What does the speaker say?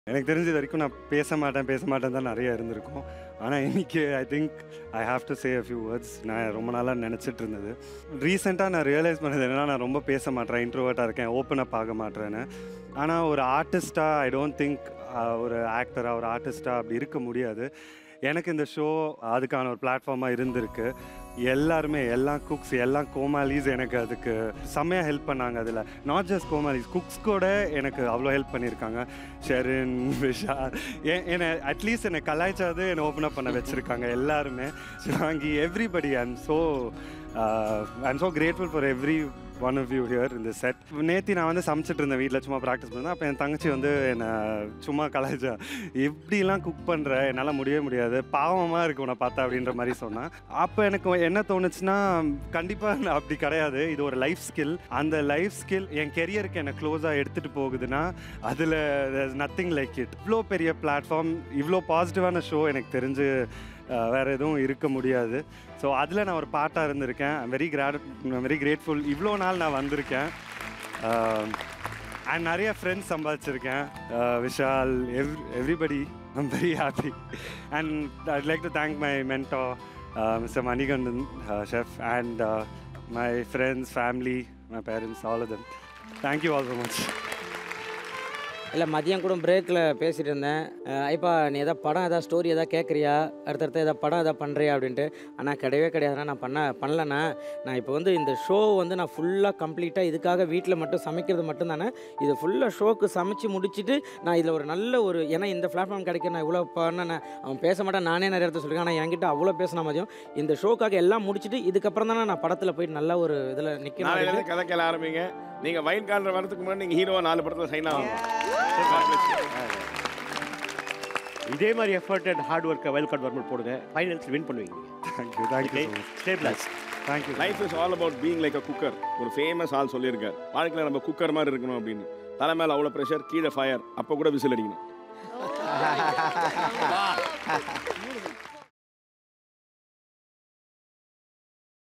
எனக்கு தெரிஞ்சது வரைக்கும் நான் பேச மாட்டேன் பேச மாட்டேன் தான் நிறைய இருந்திருக்கும் ஆனால் இன்னைக்கு I think I have to say a few words நான் ரொம்ப நாளாக நினச்சிட்டு இருந்தது ரீசெண்டாக நான் ரியலைஸ் பண்ணது என்னன்னா நான் ரொம்ப பேச மாட்டேன் இன்ட்ரோவர்ட்டாக இருக்கேன் ஓப்பன் அப் ஆக மாட்டேன்னு ஆனால் ஒரு ஆர்டிஸ்ட்டாக ஐ டோன்ட் திங்க் ஒரு ஆக்டராக ஒரு ஆர்டிஸ்ட்டாக அப்படி இருக்க முடியாது எனக்கு இந்த ஷோ அதுக்கான ஒரு பிளாட்ஃபார்மாக இருந்திருக்கு எல்லாருமே எல்லா குக்ஸ் எல்லா கோமாலிஸ் எனக்கு அதுக்கு செம்மையாக ஹெல்ப் பண்ணாங்க அதில் நாட் ஜஸ்ட் கோமாலிஸ் குக்ஸ் கூட எனக்கு அவ்வளோ ஹெல்ப் பண்ணியிருக்காங்க ஷெரின் விஷா ஏ- என்னை அட்லீஸ்ட் என்னை கலாய்ச்சாவது என்னை ஓப்பன் அப் பண்ண வச்சுருக்காங்க எல்லாருமே Sivaangi everybody I am so I am so grateful for every one of you here இந்த செட் நேத்தி நான் வந்து சமைச்சிட்டு இருந்தேன் வீட்டில் சும்மா ப்ராக்டிஸ் பண்ணேன் அப்போ என் தங்கச்சி வந்து என்னை சும்மா கலாய்ச்சா எப்படிலாம் குக் பண்ணுற என்னால் முடியவே முடியாது பாவமாக இருக்கு உன்னை பார்த்தா அப்படின்ற மாதிரி சொன்னான் அப்போ எனக்கு என்ன தோணுச்சுன்னா கண்டிப்பாக அப்படி கிடையாது இது ஒரு லைஃப் ஸ்கில் அந்த லைஃப் ஸ்கில் என் கெரியருக்கு என்னை க்ளோஸாக எடுத்துகிட்டு போகுதுன்னா அதில் நத்திங் லைக் இட் இவ்வளோ பெரிய பிளாட்ஃபார்ம் இவ்வளோ பாசிட்டிவான ஷோ எனக்கு தெரிஞ்சு அஹ், வேற எதுவும் இருக்க முடியாது ஸோ அதில் நான் ஒரு பாட்டாக இருந்திருக்கேன் வெரி கிராட் வெரி கிரேட்ஃபுல் இவ்வளோ நாள் நான் வந்திருக்கேன் அண்ட் நிறைய ஃப்ரெண்ட்ஸ் சம்பாதிச்சிருக்கேன் அஹ், விஷால் எவ் everybody I'm very happy and I'd like to thank my mentor mister Manikandan chef and my friends family my parents all of them thank you all so much இல்லை மதியம் கூட பிரேக்கில் பேசிகிட்டு இருந்தேன் அஹ் ஐப்பா நீ எதாவது படம் எதாவது ஸ்டோரி எதாவது கேட்குறியா அடுத்தடுத்து எதாவது படம் எதாவது பண்ணுறியா அப்படின்ட்டு ஆனால் கிடையவே கிடையாதுண்ணா நான் பண்ண பண்ணலண்ணா நான் இப்போ வந்து இந்த ஷோ வந்து நான் ஃபுல்லாக கம்ப்ளீட்டாக இதுக்காக வீட்டில் மட்டும் சமைக்கிறது மட்டும் தானே இது ஃபுல்லாக ஷோக்கு சமைச்சு முடிச்சுட்டு நான் இதில் ஒரு நல்ல ஒரு ஏன்னா இந்த பிளாட்ஃபார்ம் கிடைக்க நான் இவ்வளோ பண்ண அவன் பேச மாட்டேன் நானே நிறைய இடத்துல சொல்லியிருக்கேன் ஆனால் என்கிட்ட அவ்வளோ பேசின மதியம் இந்த ஷோக்காக எல்லாம் முடிச்சுட்டு இதுக்கப்புறம் தானே நான் படத்தில் போயிட்டு நல்ல ஒரு இதில் நிற்கணும் நாளையிலேருந்து கதை கேள ஆரம்பிங்க நீங்க வைல்ட் கார்டில் வரதுக்கு முன்னாடி நீங்க ஹீரோவா நாலு படத்துல சைன் ஆகும் இதே மாதிரி எஃபர்ட் அண்ட் ஹார்ட் ஒர்க்கை வைல்ட் கார்டு வர்மல் போடுங்க ஃபைனல்ஸ் வின் பண்ணுவீங்க thank you thank you so much stay plus thank you life is all about being like a cooker ஒரு ஃபேமஸ் ஆள் சொல்லியிருக்கார் வாழ்க்கையில் நம்ம குக்கர் மாதிரி இருக்கணும் அப்படின்னு தலை மேலே அவ்வளோ ப்ரெஷர் கீழே ஃபயர் அப்போ கூட விசில் அடிக்கணும்